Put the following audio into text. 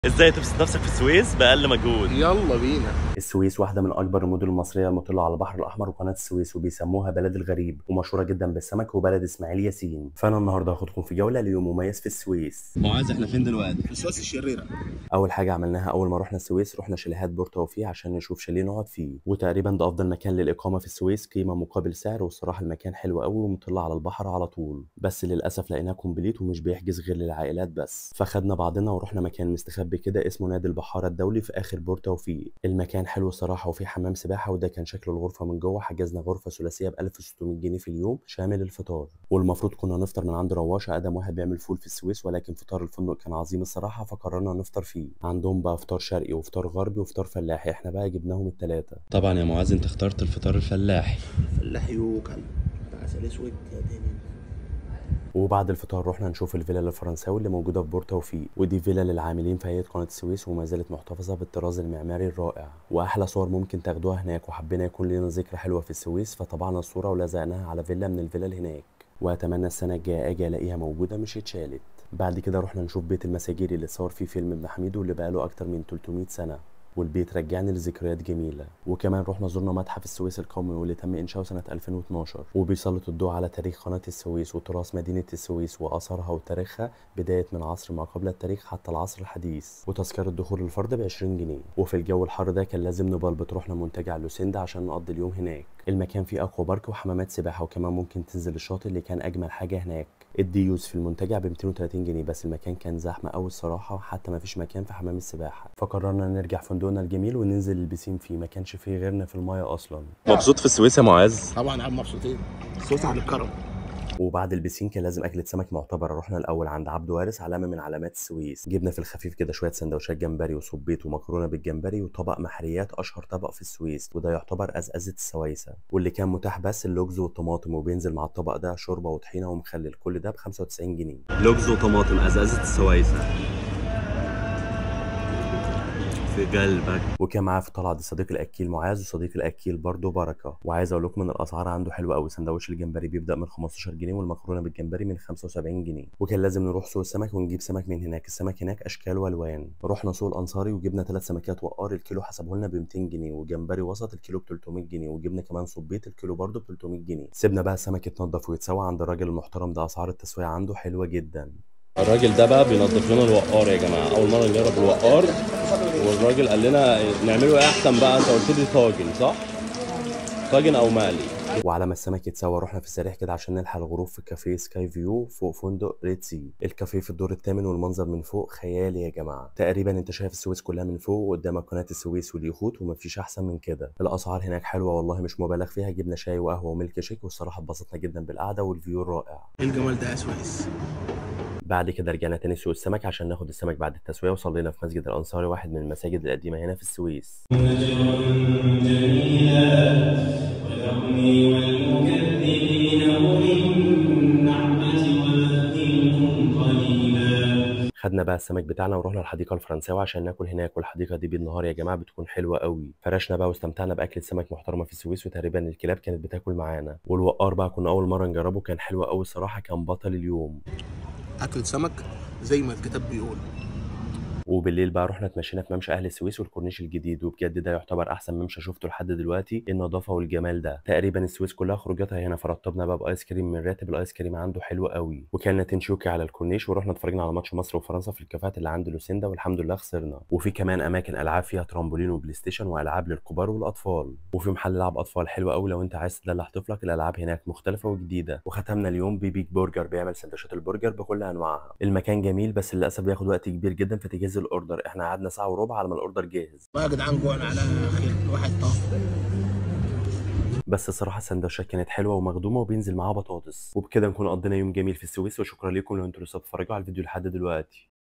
ازاي تبسط نفسك في السويس باقل مجهود يلا بينا السويس واحدة من أكبر المدن المصرية المطلة على البحر الأحمر وقناة السويس وبيسموها بلد الغريب ومشهورة جدا بالسمك وبلد إسماعيل ياسين فأنا النهاردة هاخدكم في جولة ليوم مميز في السويس معاذ احنا فين دلوقتي الوسواس الشريرة أول حاجة عملناها أول ما رحنا السويس رحنا شاليهات بورتوفيه عشان نشوف شاليه نقعد فيه وتقريبا ده أفضل مكان للإقامة في السويس قيمة مقابل سعر والصراحة المكان حلو قوي ومطل على البحر على طول بس للأسف لقيناه كومبليت ومش بيحجز غير للعائلات بس فخدنا بعضنا ورحنا مكان مستخبي كده اسمه نادي البحارة الدولي في آخر بورتوفيه المكان حلو صراحة وفيه حمام سباحة وده كان شكل الغرفة من جوه حجزنا غرفة ثلاثية ب 1600 جنيه في اليوم شامل الفطار والمفروض كنا نفطر من عند رواشة أقدم واحد بيعمل فول في السويس ولكن فطار الفندق كان عظيم الصراحة فقررنا نفطر فيه عندهم بقى فطار شرقي وفطار غربي وفطار فلاحي احنا بقى جبناهم التلاتة طبعا يا معاذ انت اخترت الفطار الفلاحي فلاح يوكل عسل اسود يا دنيا وبعد الفطار رحنا نشوف الفيلا الفرنساوي اللي موجودة في بورتوفيق ودي فيلا للعاملين في هيئة قناة السويس وما زالت محتفظة بالطراز المعماري الرائع وأحلى صور ممكن تاخدوها هناك وحبينا يكون لنا ذكرى حلوة في السويس فطبعنا الصورة ولزقناها على فيلا من الفيلا اللي هناك وأتمنى السنة الجاية أجي ألاقيها موجودة مش اتشالت بعد كده رحنا نشوف بيت المساجير اللي اتصور فيه فيلم ابن حميد واللي بقاله أكتر من 300 سنة والبيت رجعني لذكريات جميلة وكمان رحنا زرنا متحف السويس القومي واللي تم إنشاؤه سنة 2012 وبيسلط الضوء على تاريخ قناة السويس وتراث مدينة السويس وآثارها وتاريخها بداية من عصر ما قبل التاريخ حتى العصر الحديث وتذكرة دخول الفرد ب 20 جنيه وفي الجو الحر ده كان لازم نبلبط رحنا منتجع لوسيندا عشان نقضي اليوم هناك المكان فيه أقوى بارك وحمامات سباحة وكمان ممكن تنزل الشاطئ اللي كان أجمل حاجة هناك الديوز في المنتجع ب 230 جنيه بس المكان كان زحمة أوي الصراحة حتى ما فيش مكان في حمام السباحة فقررنا نرجع فندقنا الجميل وننزل البسين فيه ما كانش فيه غيرنا في المايه أصلا مبسوط في السويس يا معاذ طبعا يا عم مبسوطين السويس عن الكرم وبعد البسين كان لازم اكله سمك معتبره رحنا الاول عند عبد وارث علامه من علامات السويس جبنا في الخفيف كده شويه سندوتشات جمبري وصبيت ومكرونه بالجمبري وطبق محريات اشهر طبق في السويس وده يعتبر ازازه السويسه واللي كان متاح بس اللوجز والطماطم وبينزل مع الطبق ده شوربه وطحينه ومخلل كل ده ب 95 جنيه لوجز وطماطم ازازه السويسه في قلبك وكان معاه في طلعه دي صديق الاكيل معاذ وصديق الاكيل برضه بركه وعايز اقول لكم ان الاسعار عنده حلوه قوي سندوتش الجمبري بيبدا من 15 جنيه والمكرونه بالجمبري من 75 جنيه وكان لازم نروح سوق السمك ونجيب سمك من هناك السمك هناك اشكال والوان رحنا سوق الانصاري وجبنا ثلاث سمكات وقار الكيلو حسبه لنا ب 200 جنيه وجمبري وسط الكيلو ب 300 جنيه وجبنا كمان صبيت الكيلو برضه ب 300 جنيه سيبنا بقى السمك يتنضف ويتسوى عند الراجل المحترم ده اسعار التسويه عنده حلوه جدا الراجل ده بقى بينضف لنا الوقار يا جماعه اول مره نجرب الوقار والراجل قال لنا نعمله ايه احسن بقى انت قلت لي طاجن صح طاجن او مقلي وعلى ما السمك يتسوى رحنا في السريع كده عشان نلحق الغروب في كافيه سكاي فيو فوق فندق ريد سي الكافيه في الدور الثامن والمنظر من فوق خيالي يا جماعه تقريبا انت شايف السويس كلها من فوق وقدامك قناه السويس واليخوت ومفيش احسن من كده الاسعار هناك حلوه والله مش مبالغ فيها جبنا شاي وقهوه وميلك شيك والصراحه اتبسطنا جدا بالقعده والفيو الرائع ايه الجمال ده يا سويس بعد كده رجعنا تاني سوق السمك عشان ناخد السمك بعد التسوية وصلينا في مسجد الأنصاري واحد من المساجد القديمة هنا في السويس خدنا بقى السمك بتاعنا ورحنا الحديقة الفرنساوي عشان ناكل هناك والحديقة دي بالنهار يا جماعة بتكون حلوة قوي فرشنا بقى واستمتعنا بأكلة سمك محترمة في السويس وتقريبا الكلاب كانت بتاكل معانا والوقار بقى كنا أول مرة نجربه كان حلو قوي الصراحة كان بطل اليوم اكل سمك زي ما الكتاب بيقول وبالليل بقى رحنا اتمشينا في ممشى اهل السويس والكورنيش الجديد وبجد ده يعتبر احسن ممشى شفته لحد دلوقتي النظافه والجمال ده تقريبا السويس كلها خروجاتها هنا فرطبنا بقى بايس كريم من راتب الايس كريم عنده حلو قوي وكان تنشوكي على الكورنيش ورحنا اتفرجنا على ماتش مصر وفرنسا في الكافيهات اللي عند لوسيندا والحمد لله خسرنا وفي كمان اماكن العاب فيها ترامبولين وبلاي ستيشن والعاب للكبار والاطفال وفي محل لعب اطفال حلو قوي لو انت عايز تدلع طفلك الالعاب هناك مختلفه وجديده وختمنا اليوم ببيج برجر بيعمل سندوتشات البرجر بكل انواعها المكان جميل بس للاسف بياخد وقت كبير جدا في تجهيز الاوردر احنا قعدنا ساعه وربع على ما الاوردر جاهز بقى يا جدعان جوعنا على خير واحد طه بس الصراحه السندوتشات كانت حلوه ومخدومه وبينزل معاها بطاطس وبكده نكون قضينا يوم جميل في السويس وشكرا لكم لو انتوا لسه بتتفرجوا على الفيديو لحد دلوقتي